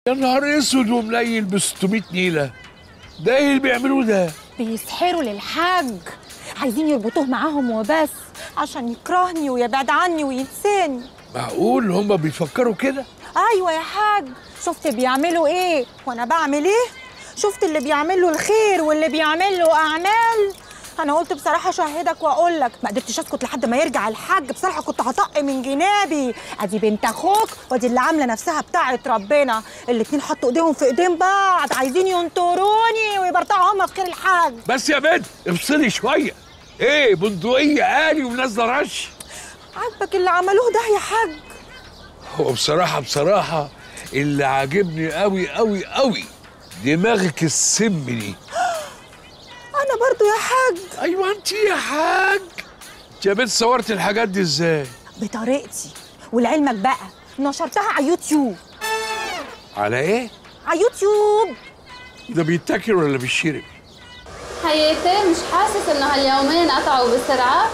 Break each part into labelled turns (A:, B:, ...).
A: يا نهار اسود ومليل ب 600 نيله ده ايه اللي بيعملوه ده
B: بيسحروا للحاج عايزين يربطوه معاهم وبس عشان يكرهني ويبعد عني وينساني
A: معقول هما بيفكروا كده
B: ايوه يا حاج شفت بيعملوا ايه وانا بعمل ايه شفت اللي بيعمل له الخير واللي بيعمل له اعمال انا قلت بصراحه اشهدك واقول لك ما قدرتش اسكت لحد ما يرجع الحاج بصراحه كنت هطق من جنابي ادي بنت اخوك ودي اللي عامله نفسها بتاعه ربنا الاتنين حطوا ايديهم في ايدين بعض عايزين ينطروني ويبرطعوا هما في خير الحاج
A: بس يا بنت افصلي شويه ايه بندقيه آلي ونازله رش
B: عاجبك اللي عملوه ده يا حاج
A: هو بصراحه بصراحه اللي عاجبني قوي قوي قوي دماغك السم دي
B: انا برضو يا حاج
A: ايوه انت يا حاج انت يا بنت صورت الحاجات دي ازاي
B: بطريقتي ولعلمك بقى نشرتها على يوتيوب
A: على ايه
B: على يوتيوب
A: ده بيتاكل ولا بيشرب
C: حياتي مش حاسس انه هاليومين قطعوا بسرعة؟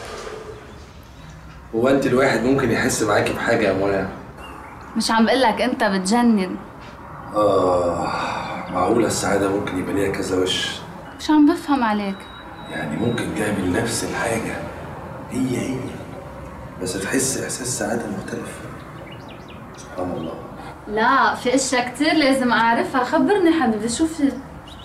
D: هو انت الواحد ممكن يحس معاكي بحاجه يا منى
C: مش عم بقلك انت بتجنن
D: اه معقوله السعاده ممكن يبقى ليها كذا وش
C: مش عم بفهم عليك
D: يعني ممكن تعمل نفس الحاجه هي هي بس تحس احساس سعاده مختلف سبحان الله
C: لا في اشياء كتير لازم اعرفها خبرني حبيبي شو في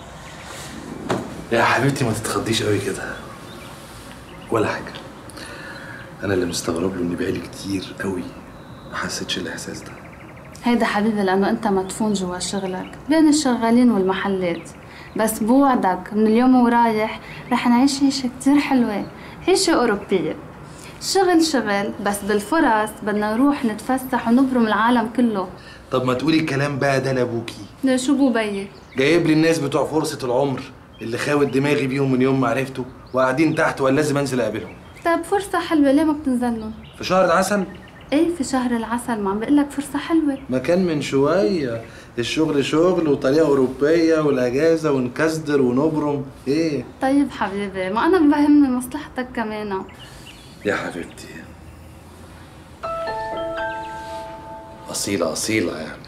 D: يا حبيبتي ما تتخضيش قوي كده ولا حاجه انا اللي مستغرب له اني بقالي كتير قوي ما حسيتش الاحساس ده
C: هيدا حبيبي لانه انت مدفون جوا شغلك بين الشغالين والمحلات بس بوعدك من اليوم ورايح رح نعيش عيشة كتير حلوة عيشة أوروبية شغل شغل بس بالفرص بدنا نروح نتفسح ونبرم العالم كله
D: طب ما تقولي الكلام بقى ده لابوكي
C: ده شو بو بيي
D: جايب لي الناس بتوع فرصه العمر اللي خاوت دماغي بيهم من يوم ما عرفته وقاعدين تحت ولا لازم انزل اقابلهم
C: طيب فرصة حلوة ليه ما بتنزلن؟
D: في شهر العسل
C: ايه في شهر العسل ما عم بقلك فرصة حلوة
D: ما كان من شوية الشغل شغل وطريقة أوروبية والأجازة ونكسدر ونبرم إيه؟
C: طيب حبيبي ما أنا بهمني مصلحتك كمان
D: يا حبيبتي أصيلة أصيلة يعني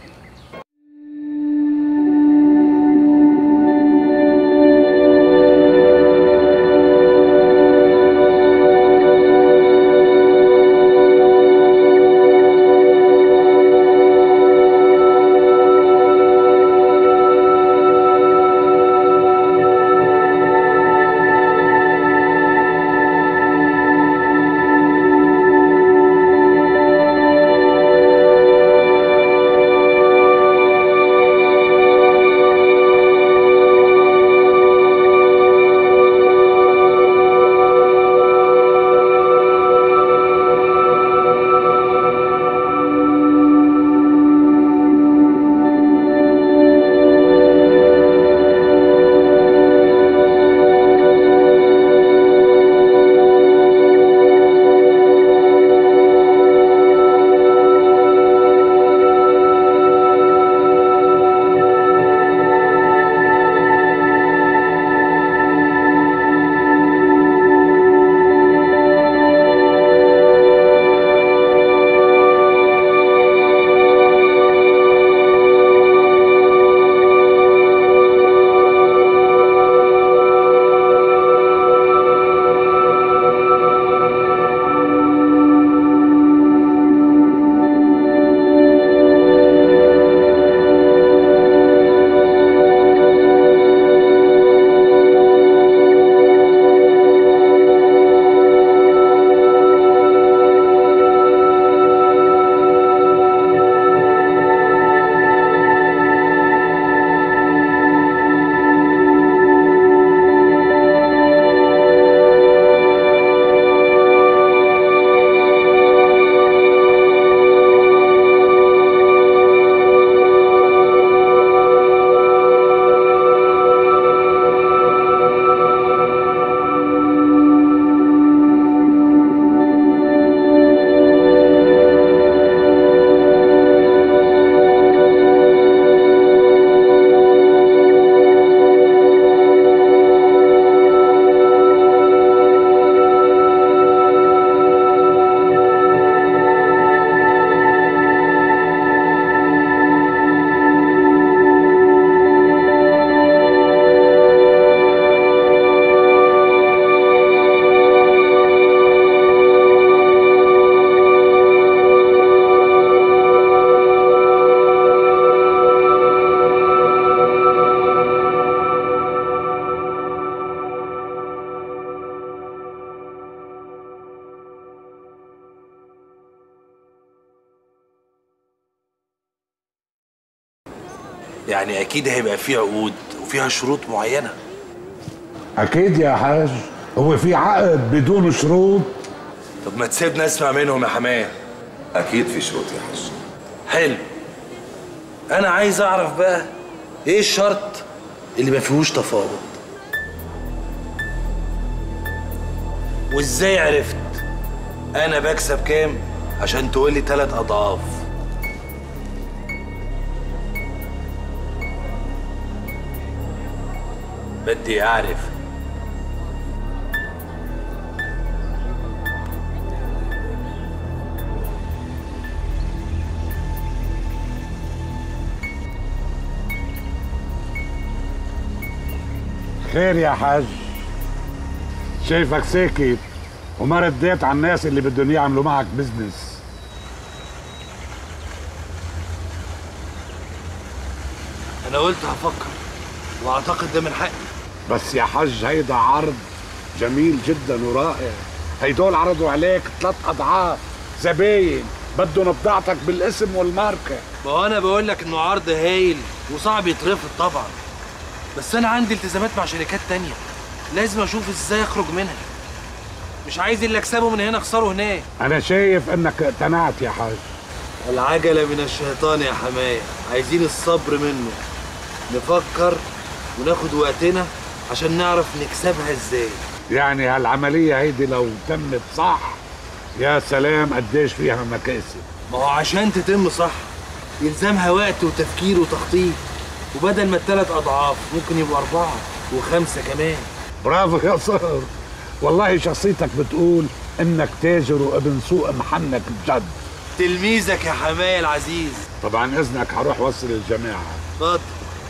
D: يعني اكيد هيبقى فيه عقود وفيها شروط معينه
A: اكيد يا حاج هو في عقد بدون شروط
D: طب ما تسيبنا اسمع منهم يا حمايه
E: اكيد في شروط يا حاج
D: حلو انا عايز اعرف بقى ايه الشرط اللي ما فيهوش تفاوض وازاي عرفت انا بكسب كام عشان تقول لي ثلاث اضعاف بدي اعرف
A: خير يا حاج شايفك ساكت وما رديت على الناس اللي بدهم يعملوا معك بزنس
D: انا قلت هفكر واعتقد ده من حقي
A: بس يا حاج هيدا عرض جميل جدا ورائع هيدول عرضوا عليك ثلاث اضعاف زباين بدهم بضاعتك بالاسم والماركه
D: ما هو انا بقول لك انه عرض هايل وصعب يترفض طبعا بس انا عندي التزامات مع شركات تانية لازم اشوف ازاي اخرج منها مش عايز اللي اكسبه من هنا اخسره هناك
A: انا شايف انك اقتنعت يا حاج
D: العجلة من الشيطان يا حماية عايزين الصبر منه نفكر وناخد وقتنا عشان نعرف نكسبها ازاي
A: يعني هالعمليه هيدي لو تمت صح يا سلام قديش فيها مكاسب
D: ما هو عشان تتم صح يلزمها وقت وتفكير وتخطيط وبدل ما الثلاث اضعاف ممكن يبقوا اربعة وخمسة كمان
A: برافو يا صهر والله شخصيتك بتقول انك تاجر وابن سوق محنك بجد
D: تلميذك يا حماية العزيز
A: طبعا اذنك هروح وصل الجماعه
D: اتفضل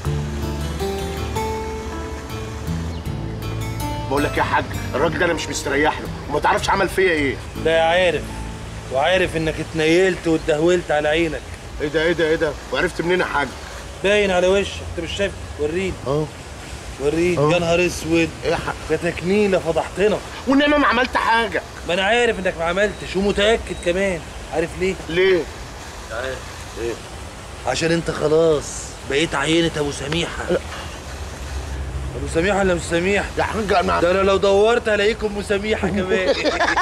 F: بقول لك يا حاج الراجل ده انا مش مستريح له وما تعرفش عمل فيا ايه
D: ده عارف وعارف انك اتنيلت واتدهولت على عينك
F: ايه ده ايه ده ايه ده وعرفت منين يا حاج
D: باين على وشك انت مش شايف وريني
F: اه
D: وريني يا نهار اسود
F: ايه يا حاج
D: ده تكنيله فضحتنا
F: وانما ما عملت حاجه
D: ما انا عارف انك ما عملتش ومتاكد كمان عارف ليه
F: ليه
D: ايه عشان انت خلاص بقيت عينة ابو سميحه ابو سميحه ولا مش سميح
F: يا حاج انا
D: ده انا لو دورت هلاقيكم ابو سميحه كمان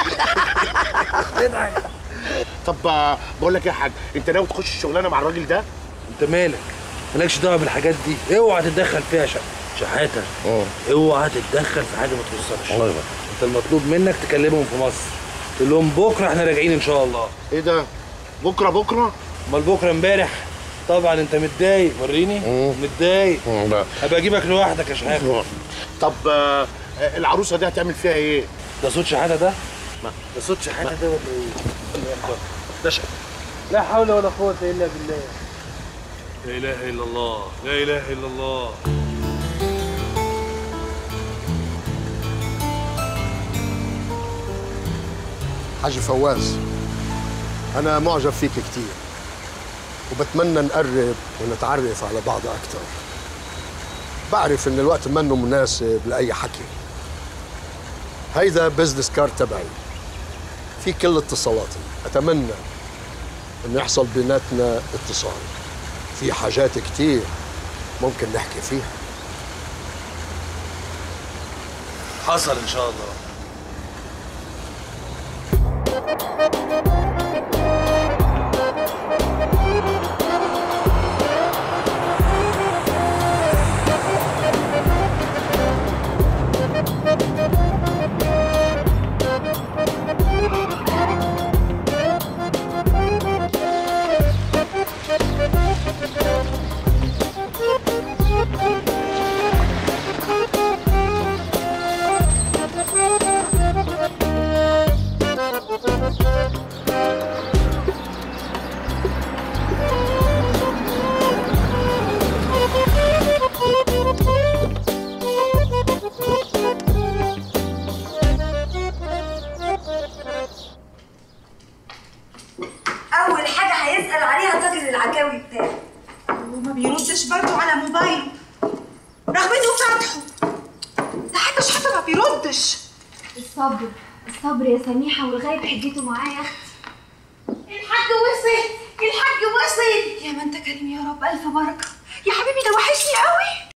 F: طب آه، بقول لك يا حاج انت ناوي تخش الشغلانه مع الراجل ده
D: انت مالك مالكش دعوه بالحاجات دي اوعى تتدخل فيها شا... شحاته
F: اه
D: اوعى تتدخل في حاجه ما تخصكش الله يبارك انت المطلوب منك تكلمهم في مصر تقول لهم بكره احنا راجعين ان شاء الله
F: ايه ده بكره بكره
D: امال بكره امبارح طبعا انت متضايق وريني متضايق
F: لا
D: هبقى اجيبك لوحدك يا شحاته
F: طب آه، آه، العروسه دي هتعمل فيها ايه
D: ده صوت شحاته ده؟ ده صوت شحاته ده ولا ايه؟ ده ش... لا حول ولا قوة إلا بالله لا إله إلا الله لا إله إلا الله
G: حاج فواز أنا معجب فيك كتير وبتمنى نقرب ونتعرف على بعض أكتر بعرف إن الوقت منه مناسب لأي حكي هيدا بزنس كارد تبعي في كل اتصالاتي أتمنى إن يحصل بيناتنا اتصال في حاجات كتير ممكن نحكي فيها
D: حصل إن شاء الله
H: اول حاجه هيسال عليها تاجر العكاوي بتاعه وما بيردش برضه على موبايله رغم انه فاتحه ده حتى شحاته ما بيردش
I: الصبر الصبر يا سميحة والغايب حجته معايا يا اختي
H: الحاج وصل الحاج وصل
I: يا ما انت كريم يا رب ألف بركة
H: يا حبيبي ده وحشني قوي